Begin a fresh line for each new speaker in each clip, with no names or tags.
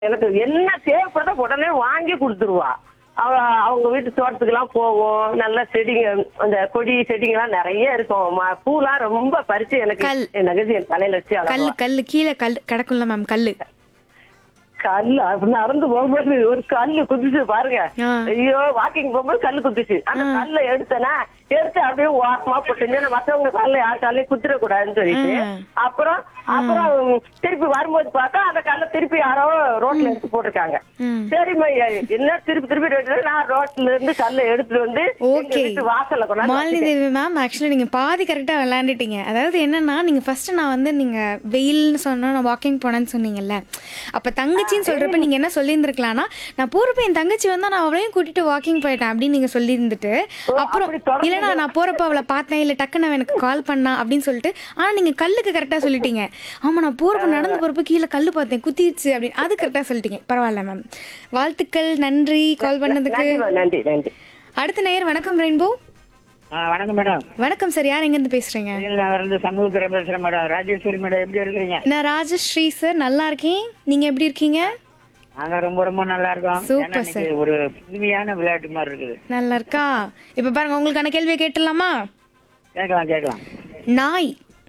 எனக்கு என்ன தேவைப்படுதோ உடனே வாங்கி கொடுத்துருவா அவ அவங்க வீட்டு தோட்டத்துக்குலாம் போவோம் நல்ல செடிங்க அந்த கொடி செடிங்கெல்லாம் நிறைய இருக்கும் ம- பூலாம் ரொம்ப பறிச்சு எனக்கு
கல்.
என் நகர்ச்சி என் தலையில வச்சு
கல்லு
அழகுவா.
கல்லு கீழே கல் கிடக்கும்ல மேம் கல்லு
கல்லு அப்படி நடந்து போகும்போது ஒரு கல்லு குதிச்சு பாருங்க
ஆ.
ஐயோ வாக்கிங் போகும்போது கல்லு குதிச்சு அந்த கல்ல எடுத்தனா எடுத்து அப்படியே ஓரமா போட்டு ஏன்னா மத்தவங்க கல்ல யார் காலையும் குத்திர கூடாதுன்னு சொல்லிட்டு
ஆ.
அப்புறம் அப்புறம் திருப்பி வரும்போது பார்த்தா அந்த கல்ல திருப்பி யாரோ ரோட்ல எடுத்து போட்டிருக்காங்க
ம்.
சரிம்மா எ- என்ன திருப்பி திருப்பி ரோட்ல நான் ரோட்ல இருந்து கல்ல எடுத்துட்டு வந்து எங்க
ஓகே
வீட்டு வாசல்ல கொண்டாந்து
மாலினி தேவி மேம் ஆக்சுவலி நீங்க பாதி கரெக்டா விளையாண்டுட்டீங்க அதாவது என்னன்னா நீங்க ஃபர்ஸ்ட் நான் வந்து நீங்க வெயில்னு சொன்னா நான் வாக்கிங் போனேன்னு சொன்னீங்கல்ல அப்ப தங்கச்சின்னு சொல்றப்ப நீங்க என்ன சொல்லியிருந்திருக்கலாம்னா நான் போறப்ப என் தங்கச்சி வந்தா நான் அவளையும் கூட்டிட்டு வாக்கிங் போயிட்டேன் அப்படின்னு நீங்க சொல்லியிருந்துட்டு அப்புறம்
அப்படி தொடர்ந்து
இல்லைனா நான் போறப்ப அவளை பார்த்தேன் இல்ல டக்குன்னு அவ எனக்கு கால் பண்ணா அப்படின்னு சொல்லிட்டு ஆனா நீங்க கல்லுக்கு கரெக்டா சொல்லிட்டீங்க ஆமா நான் போறப்ப நடந்து போறப்ப கீழே கல்லு பார்த்தேன் குத்திடுச்சு அப்படின்னு அது கரெக்டா சொல்லிட்டீங்க பரவாயில்ல மேம் வாழ்த்துக்கள் நன்றி கால் பண்ணதுக்கு
நன்றிம்மா, நன்றி நன்றி
அடுத்த நேயர் வணக்கம் ரெயின்போ
ஆ வணக்கம் மேடம்
வணக்கம் சார் யார் எங்கேருந்து பேசுறீங்க
நான் இருந்து சமூகத்துறை பேசுறேன் மேடம் ராஜேஸ்வரி மேடம் எப்படி இருக்கிறீங்க
நான் ராஜஸ்ரீ சார் நல்லா இருக்கேன் நீங்க எப்படி இருக்கீங்க
நாங்க ரொம்ப ரொம்ப நல்லா இருக்கோம்
Super,
ஏன்னா இன்னைக்கு ஒரு புதுமையான விளையாட்டு மாதிரி இருக்குது
நல்லா இருக்கா இப்ப பாருங்க உங்களுக்கான கேள்வியை கேட்டுடலாமா
கேட்கலாம் கேட்கலாம்
நாய்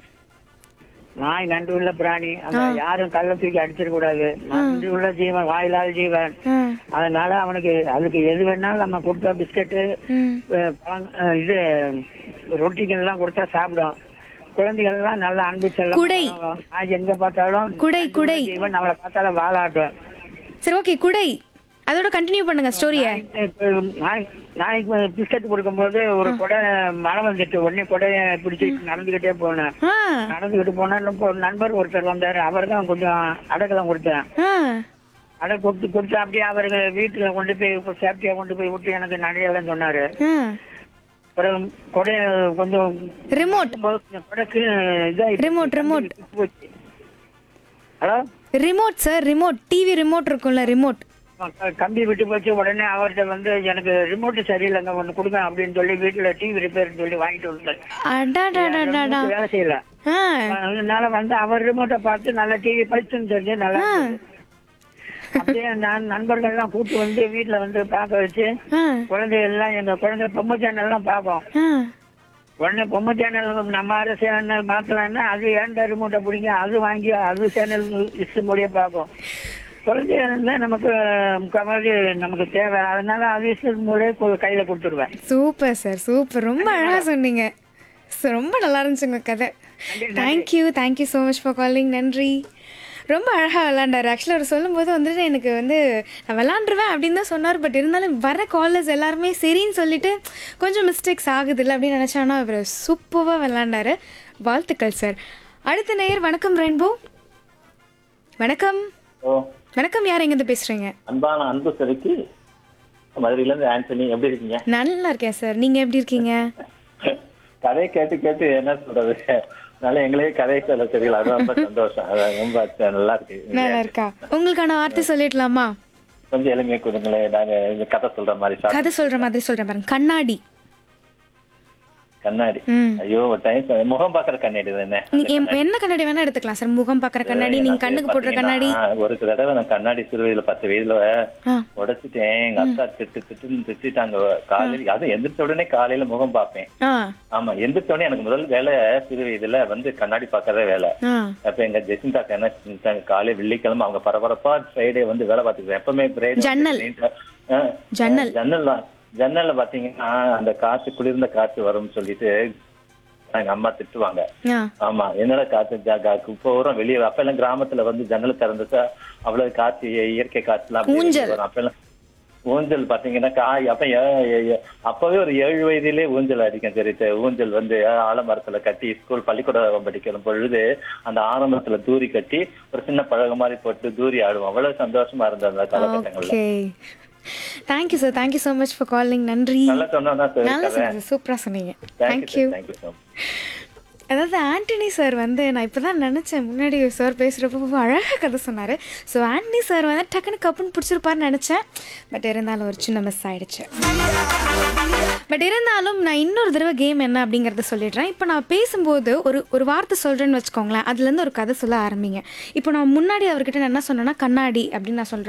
நாய் நன்றி உள்ள பிராணி அந்த யாரும் கள்ள தூக்கி அடிச்சிட கூடாது நன்றி உள்ள ஜீவன் வாயிலாத ஜீவன்
ஆ,
அதனால அவனுக்கு அதுக்கு எது வேணாலும் நம்ம கொடுத்தா பிஸ்கட்டு
ம்,
அஹ், பழம், அஹ், இது ரொட்டிகள் எல்லாம் கொடுத்தா சாப்பிடும் குழந்தைகள் எல்லாம் நல்ல அன்பு செல்லம்
குடை.
நாய் எங்க பார்த்தாலும்
குடை, குடை.
ஜீவன் அவளை பார்த்தாலும் வாழாட்டும்
சரி ஓகே குடை அதோட கண்டினியூ பண்ணுங்க ஸ்டோரிய
இப்ப நாய்- நாய்க்கு பிஸ்கட் கொடுக்கும்போது ஒரு கொடை மழை வந்துட்டு உடனே கொடையை பிடிச்சி நடந்துகிட்டே போனேன்
ஆ
நடந்துகிட்டு போனா இன்னும் ஒரு நண்பர் ஒருத்தர் வந்தாரு அவர் தான் கொஞ்சம் அடக்கெல்லாம் கொடுத்தேன்
ஆ
அடை கொடுத்து கொடுத்து அப்படியே அவருக்கு வீட்டுல கொண்டு போய் சேஃப்டியா கொண்டு போய் விட்டு எனக்கு நிறைய சொன்னாரு
ஆ
அப்புறம் கொடை கொஞ்சம்
ரிமோட்
கொடைக்கு இதாயிடுச்சு.
Remote, remote.
போச்சு. Hello
remote sir remote TV remote இருக்கும்ல ரிமோட்
கம்பி விட்டு போச்சு உடனே அவர்கிட்ட வந்து எனக்கு ரிமோட் சரியில்லைங்க ஒன்று கொடுங்க அப்படின்னு சொல்லி வீட்டுல டிவி ரிப்பேர்னு சொல்லி வாங்கிட்டு வந்தேன்
அடாடாடாடாடா
வேலை செய்யல
ஆ
அதனால வந்து அவர் ரிமோட்டை பார்த்து நல்ல டிவி பழிச்சுன்னு தெரிஞ்சு நல்லா இருந்தது. அப்படியே நான் நண்பர்கள் எல்லாம் கூட்டு வந்து வீட்டுல வந்து பார்க்க வச்சு
ஆ
குழந்தைகள் எல்லாம் எங்க குழந்தை பொம்மை சேனல் எல்லாம் பார்ப்போம்
ஆ
உடனே பொம்மை சேனல் நம்ம அரசு சேனல் மாத்தலாம்னா அது ஏன்டா ரிமோட்டை பிடிங்க அது வாங்கி அது சேனல் இஷ்டம் முடிய பார்ப்போம் குழந்தைகள் தான் நமக்கு முக்கால்வாசி நமக்கு தேவை அதனால அது இஷ்டம் மூலிய கையில கொடுத்துருவேன்
சூப்பர் சார் சூப்பர் ரொம்ப அழகா சொன்னீங்க So, ரொம்ப நல்லா இருந்துச்சு உங்க கதை thank you thank you so much for calling நன்றி ரொம்ப அழகாக விளாண்டாரு ஆக்சுவலாக அவர் சொல்லும்போது வந்துட்டு எனக்கு வந்து நான் விளாண்டுருவேன் அப்படின்னு தான் சொன்னார் பட் இருந்தாலும் வர காலர்ஸ் எல்லாருமே சரின்னு சொல்லிட்டு கொஞ்சம் மிஸ்டேக்ஸ் ஆகுதுல்ல அப்படின்னு நினச்சானா அவர் சூப்பராக விளாண்டாரு வாழ்த்துக்கள் சார் அடுத்த நேயர் வணக்கம் ரெயின்போ வணக்கம்
ஓ
வணக்கம் யார் எங்கேருந்து பேசுகிறீங்க
அன்பான அன்பு சரிக்கு மதுரையில இருந்து ஆண்டனி எப்படி இருக்கீங்க
நல்லா இருக்கேன் சார் நீங்கள் எப்படி இருக்கீங்க
கதையை கேட்டு கேட்டு என்ன சொல்றது அதனால எங்களே கதையை சொல்ல தெரியல அது ரொம்ப சந்தோஷம் அது ரொம்ப அச்ச- நல்லா இருக்கு
நல்லா இருக்கா உங்களுக்கான வார்த்தை சொல்லிடலாமா
கொஞ்சம் எளிமையா கொடுங்களேன் நாங்க இந்த கதை சொல்ற மாதிரி சாப்பிட்டு
கதை சொல்ற மாதிரி சொல்றேன் பாருங்க கண்ணாடி
கண்ணாடி
ம்
ஐயோ ஒரு டைம் முகம் பாக்குற கண்ணாடி தானே
நீ எம்- என்ன கண்ணாடி வேணா எடுத்துக்கலாம் சார் முகம் பாக்குற கண்ணாடி நீங்க கண்ணுக்கு போடுற கண்ணாடி
பாத்தீங்கன்னா, ஒரு தடவை நான் கண்ணாடி சிறு வயதுல பத்து வயதுல
ஆ
உடைச்சிட்டேன் எங்க அக்கா திட்டு திட்டுன்னு திட்டாங்க காலையில அதுவும் எந்திரிச்ச உடனே காலையில முகம் பார்ப்பேன்
ஆ
ஆமா எந்திரிச்ச உடனே எனக்கு முதல் வேலை சிறு வயதுல வந்து கண்ணாடி பார்க்கறதே வேலை
ஆ
அப்ப எங்க ஜெசிந்தாக்கு என்ன செஞ்சாங்க காலை வெள்ளிக்கிழமை அவங்க பரபரப்பா ஃப்ரைடே வந்து வேலை பார்த்துக்கிறேன் எப்பவுமே Friday
ஜன்னல்.
ஆ,
ஜன்னல்.
ஜன்னல் தான் ஜன்னல்ல பாத்தீங்கன்னா அந்த காத்து குளிர்ந்த காத்து வரும்னு சொல்லிட்டு எங்க அம்மா திட்டுவாங்க
ஆ
ஆமா என்னடா காத்து ஜா- கா- இப்போ வரும் வெளியே அப்ப எல்லாம் கிராமத்துல வந்து ஜன்னல் திறந்துச்சா அவ்வளவு காத்து இய- இயற்கை காத்துலாம் அப்படியே
ஊஞ்சல்.
வரும் அப்ப எல்லாம் ஊஞ்சல் பாத்தீங்கன்னா காய் அப்ப ஏ- ஏ- ஏ- அப்பவே ஒரு ஏழு வயதிலே ஊஞ்சல் அடிக்கும் தெரியுது ஊஞ்சல் வந்து ஆலமரத்துல கட்டி ஸ்கூல் பள்ளிக்கூடம் படிக்கிற பொழுது அந்த ஆரம்பத்துல தூரி கட்டி ஒரு சின்ன பழகு மாதிரி போட்டு தூரி ஆடுவோம் அவ்வளவு சந்தோஷமா இருந்தது அந்த காலகட்டங்கள்ல
okay thank you sir thank you so much for calling நன்றி
நல்லா சொன்னா
நல்லா
சார்
சொன்னீங்க சூப்பரா சொன்னீங்க
தேங்க்யூ
தேங்க்யூ
தேங்க்யூ ஸோ
அதாவது ஆண்டனி சார் வந்து நான் இப்போ தான் நினச்சேன் முன்னாடி சார் பேசுகிறப்போ அழகாக கதை சொன்னார் ஸோ ஆண்டனி சார் வந்து டக்குன்னு கப்புன்னு பிடிச்சிருப்பாருன்னு நினச்சேன் பட் இருந்தாலும் ஒரு சின்ன மிஸ் ஆயிடுச்சு பட் இருந்தாலும் நான் இன்னொரு தடவை கேம் என்ன அப்படிங்கிறத சொல்லிடுறேன் இப்போ நான் பேசும்போது ஒரு ஒரு வார்த்தை சொல்கிறேன்னு வச்சுக்கோங்களேன் அதுலேருந்து ஒரு கதை சொல்ல ஆரம்பிங்க இப்போ நான் முன்னாடி அவர்கிட்ட நான் என்ன சொன்னேன்னா கண்ணாடி அப்படின்னு நான் சொல்கிறேன்